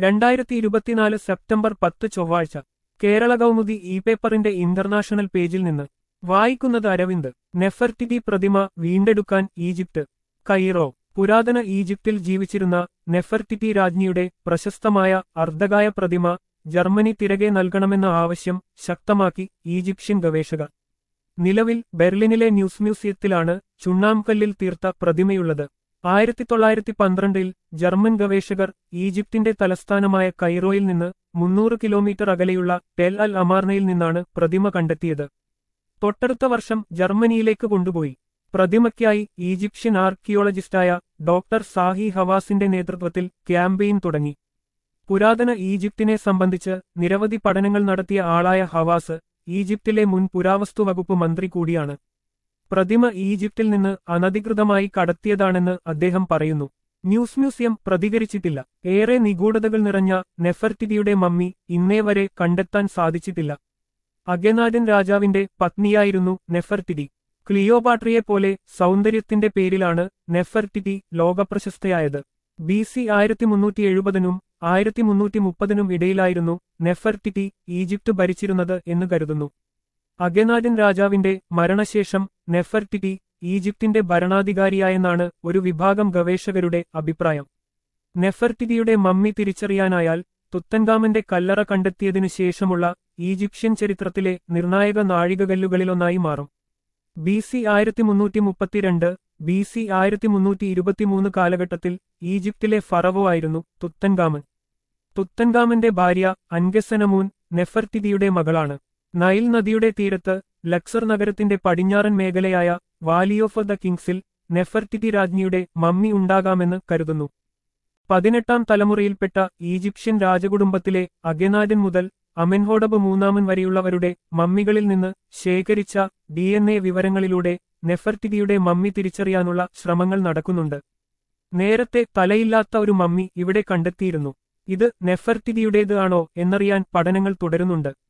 രണ്ടായിരത്തി ഇരുപത്തിനാല് സെപ്റ്റംബർ പത്ത് ചൊവ്വാഴ്ച കേരള കൗമുദി ഇ പേപ്പറിന്റെ ഇന്റർനാഷണൽ പേജിൽ നിന്ന് വായിക്കുന്നത് അരവിന്ദ് നെഫർട്ടിറ്റി പ്രതിമ വീണ്ടെടുക്കാൻ ഈജിപ്ത് കൈറോ പുരാതന ഈജിപ്തിൽ ജീവിച്ചിരുന്ന നെഫർട്ടിറ്റി രാജ്ഞിയുടെ പ്രശസ്തമായ അർദ്ധകായ പ്രതിമ ജർമ്മനി തിരകെ നൽകണമെന്ന ആവശ്യം ശക്തമാക്കി ഈജിപ്ഷ്യൻ ഗവേഷകർ നിലവിൽ ബെർലിനിലെ ന്യൂസ് മ്യൂസിയത്തിലാണ് ചുണ്ണാംകല്ലിൽ തീർത്ത പ്രതിമയുള്ളത് ആയിരത്തി തൊള്ളായിരത്തി പന്ത്രണ്ടിൽ ജർമ്മൻ ഗവേഷകർ ഈജിപ്തിന്റെ തലസ്ഥാനമായ കൈറോയിൽ നിന്ന് മുന്നൂറ് കിലോമീറ്റർ അകലെയുള്ള ടെൽ അൽ അമാർനയിൽ നിന്നാണ് പ്രതിമ കണ്ടെത്തിയത് തൊട്ടടുത്ത വർഷം ജർമ്മനിയിലേക്ക് കൊണ്ടുപോയി പ്രതിമയ്ക്കായി ഈജിപ്ഷ്യൻ ആർക്കിയോളജിസ്റ്റായ ഡോക്ടർ സാഹി ഹവാസിന്റെ നേതൃത്വത്തിൽ ക്യാമ്പയിൻ തുടങ്ങി പുരാതന ഈജിപ്തിനെ സംബന്ധിച്ച് നിരവധി പഠനങ്ങൾ നടത്തിയ ആളായ ഹവാസ് ഈജിപ്തിലെ മുൻ പുരാവസ്തു വകുപ്പ് മന്ത്രി കൂടിയാണ് പ്രതിമ ഈജിപ്തിൽ നിന്ന് അനധികൃതമായി കടത്തിയതാണെന്ന് അദ്ദേഹം പറയുന്നു ന്യൂസ് മ്യൂസിയം പ്രതികരിച്ചിട്ടില്ല ഏറെ നിഗൂഢതകൾ നിറഞ്ഞ നെഫർട്ടിറ്റിയുടെ മമ്മി ഇന്നേ വരെ കണ്ടെത്താൻ സാധിച്ചിട്ടില്ല അഗനാദൻ രാജാവിന്റെ പത്നിയായിരുന്നു നെഫർട്ടിറ്റി ക്ലിയോപാട്രിയെപ്പോലെ സൗന്ദര്യത്തിന്റെ പേരിലാണ് നെഫർട്ടിറ്റി ലോകപ്രശസ്തയായത് ബി സി ആയിരത്തി മുന്നൂറ്റി എഴുപതിനും ആയിരത്തി മുന്നൂറ്റി മുപ്പതിനും ഇടയിലായിരുന്നു നെഫർട്ടിറ്റി ഈജിപ്ത് ഭരിച്ചിരുന്നത് എന്ന് കരുതുന്നു അഗനാദൻ രാജാവിന്റെ മരണശേഷം നെഫർട്ടിറ്റി ഈജിപ്തിന്റെ ഭരണാധികാരിയായെന്നാണ് ഒരു വിഭാഗം ഗവേഷകരുടെ അഭിപ്രായം നെഫർട്ടിറ്റിയുടെ മമ്മി തിരിച്ചറിയാനായാൽ തുത്തൻഗാമന്റെ കല്ലറ കണ്ടെത്തിയതിനു ശേഷമുള്ള ഈജിപ്ഷ്യൻ ചരിത്രത്തിലെ നിർണായക നാഴികകല്ലുകളിലൊന്നായി മാറും ബി സി ആയിരത്തി മുന്നൂറ്റി മുപ്പത്തിരണ്ട് ബി സി ആയിരത്തി മുന്നൂറ്റി ഇരുപത്തിമൂന്ന് കാലഘട്ടത്തിൽ ഈജിപ്തിലെ ഫറവോ ആയിരുന്നു തുത്തൻഗാമൻ തുത്തൻഗാമന്റെ ഭാര്യ അൻഗസനമൂൻ നെഫർട്ടിതിയുടെ മകളാണ് നൈൽ നദിയുടെ തീരത്ത് ലക്സർ നഗരത്തിന്റെ പടിഞ്ഞാറൻ മേഖലയായ വാലി ഓഫ് ദ കിങ്സിൽ നെഫർട്ടിറ്റി രാജ്ഞിയുടെ മമ്മി ഉണ്ടാകാമെന്ന് കരുതുന്നു പതിനെട്ടാം തലമുറയിൽപ്പെട്ട ഈജിപ്ഷ്യൻ രാജകുടുംബത്തിലെ അഗനാദൻ മുതൽ അമെൻഹോഡബ് മൂന്നാമൻ വരെയുള്ളവരുടെ മമ്മികളിൽ നിന്ന് ശേഖരിച്ച ഡി എൻ എ വിവരങ്ങളിലൂടെ നെഫർട്ടിറ്റിയുടെ മമ്മി തിരിച്ചറിയാനുള്ള ശ്രമങ്ങൾ നടക്കുന്നുണ്ട് നേരത്തെ തലയില്ലാത്ത ഒരു മമ്മി ഇവിടെ കണ്ടെത്തിയിരുന്നു ഇത് നെഫർട്ടിറ്റിയുടേത് ആണോ എന്നറിയാൻ പഠനങ്ങൾ തുടരുന്നുണ്ട്